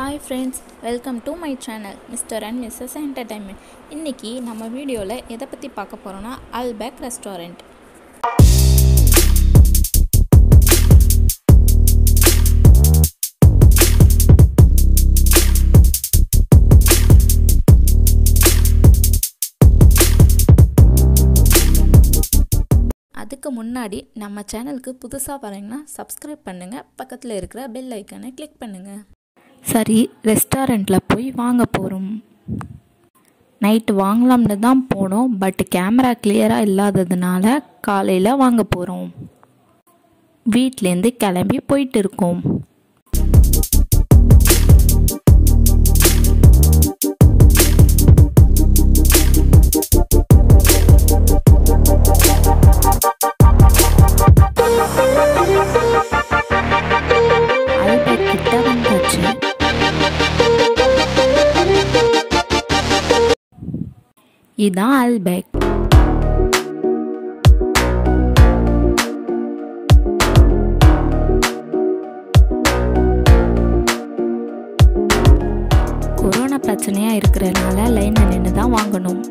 hi friends welcome to my channel mister and missus entertainment இன்றைக்கி நம்ம வீடியோவில் எதை பற்றி பார்க்க போகிறோன்னா அல்பேக் ரெஸ்டாரண்ட் அதுக்கு முன்னாடி நம்ம சேனலுக்கு புதுசாக வரீங்கன்னா சப்ஸ்கிரைப் பண்ணுங்கள் பக்கத்தில் இருக்கிற பெல் ஐக்கனை கிளிக் பண்ணுங்கள் சரி ரெஸ்டாரண்ட்டில் போய் வாங்க போகிறோம் நைட்டு வாங்கலாம்னு தான் போனோம் பட் கேமரா கிளியராக இல்லாததுனால காலையில் வாங்க போகிறோம் வீட்லேருந்து கிளம்பி போயிட்டு இருக்கோம் அல்பேக் கிட்ட வந்தாச்சு இதான் அல்பேக் கொரோனா பிரச்சனையாக இருக்கிறதுனால லைனில் நின்று தான் வாங்கணும்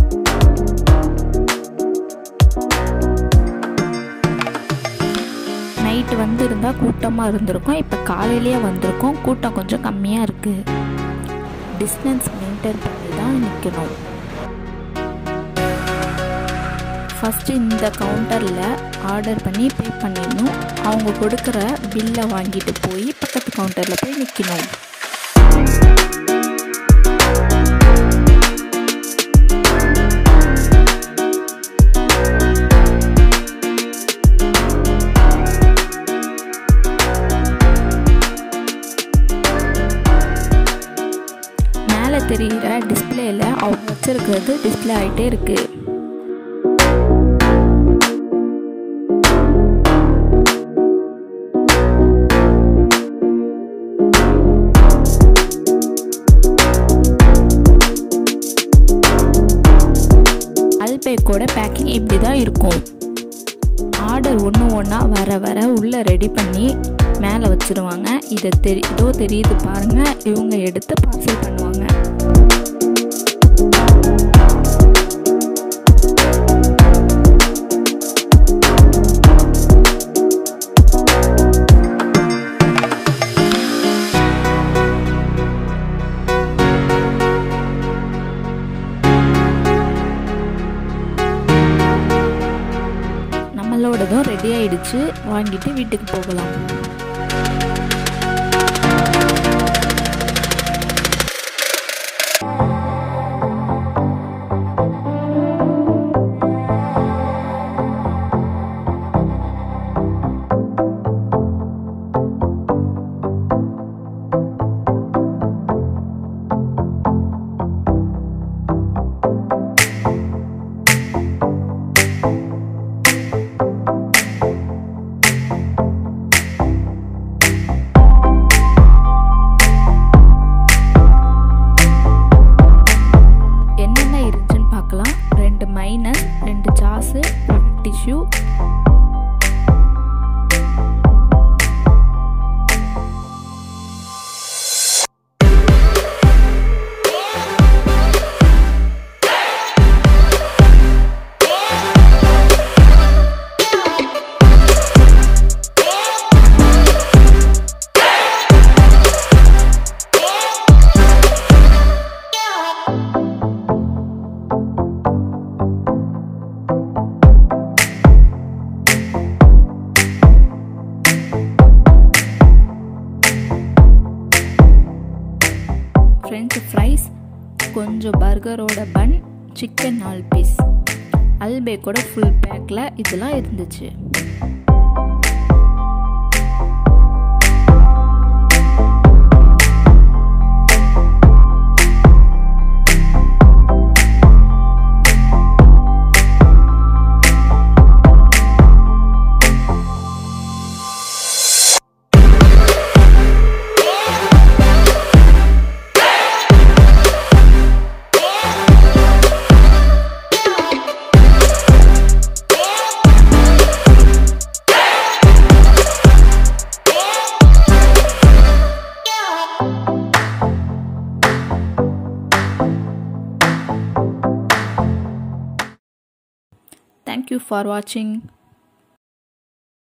நைட்டு வந்து இருந்தால் கூட்டமாக இருந்திருக்கும் இப்போ காலையிலேயே வந்திருக்கோம் கூட்டம் கொஞ்சம் கம்மியாக இருக்குது டிஸ்டன்ஸ் மெயின்டைன் பண்ணி தான் நிற்கணும் ஃபஸ்ட்டு இந்த கவுண்டரில் ஆர்டர் பண்ணி பே பண்ணிடணும் அவங்க கொடுக்குற பில்லை வாங்கிட்டு போய் பக்கத்து கவுண்டரில் போய் நிற்கணும் மேலே தெரிகிற டிஸ்பிளேயில் அவங்க வச்சுருக்கிறது டிஸ்பிளே ஆகிட்டே இருக்குது அல்பேக்கோட பேக்கிங் இப்படி தான் இருக்கும் ஆர்டர் ஒன்று ஒன்றா வர வர உள்ளே ரெடி பண்ணி மேலே வச்சுருவாங்க இதை தெரி இதோ தெரியுது பாருங்கள் இவங்க எடுத்து பார்சல் பண்ணுவாங்க நம்மளோடதும் ரெடி ஆயிடுச்சு வாங்கிட்டு வீட்டுக்கு போகலாம் என்னென்ன இருந்துச்சுன்னு பார்க்கலாம் ரெண்டு மைனஸ் ரெண்டு ஜாஸு ஒரு டிஷ்யூ ஃப்ரெஞ்சு ஃப்ரைஸ் கொஞ்சம் பர்கரோட பன் சிக்கன் நாலு பீஸ் அல்பேக்கோட ஃபுல் பேக்கில் இதெல்லாம் இருந்துச்சு தேங்க்யூ ஃபார் வாட்சிங்